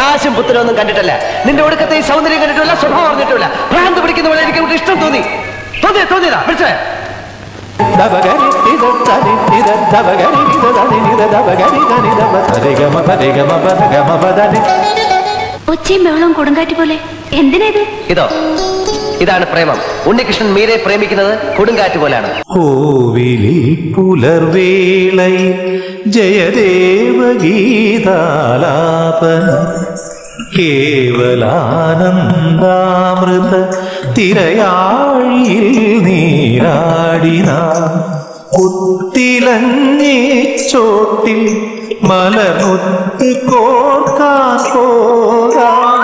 കാശും പുത്തനൊന്നും കണ്ടിട്ടല്ല നിന്റെ ഒടുക്കത്തെ ഈ സൗന്ദര്യം കണ്ടിട്ടില്ല സ്വഭാവം അറിഞ്ഞിട്ടില്ല ഭ്രാന്ത് പിടിക്കുന്ന പോലെ എനിക്ക് അങ്ങോട്ട് ഇഷ്ടം തോന്നി തോന്നിയ തോന്നിയതാ മനസ്സിലായോ ദബഗരി നിദ തനി നിദ ദബഗരി നിദ തനി നിദ ദബഗരി തനി ദബ സരിഗമ പരിഗമ പദഗമ പദനി ഒച്ചയും ബഹളവും കൊടുങ്കാറ്റ് പോലെ എന്തിനാ ഇത് ഇതോ ഇതാണ് പ്രേമം ഉണ്ണികൃഷ്ണൻ മീരെ പ്രേമിക്കുന്നത് കൊടുങ്കാറ്റ് പോലെയാണ് കോവിലിൽ പുലർവേളയിൽ ജയദേവ ഗീതാലാപനം കേവലാനന്ദാമൃത തിരയാഴിയിൽ നീരാടിന കുത്തിലഞ്ഞേ ചോട്ടിൽ മലമുത്ത് കോർക്കാൻ പോകാം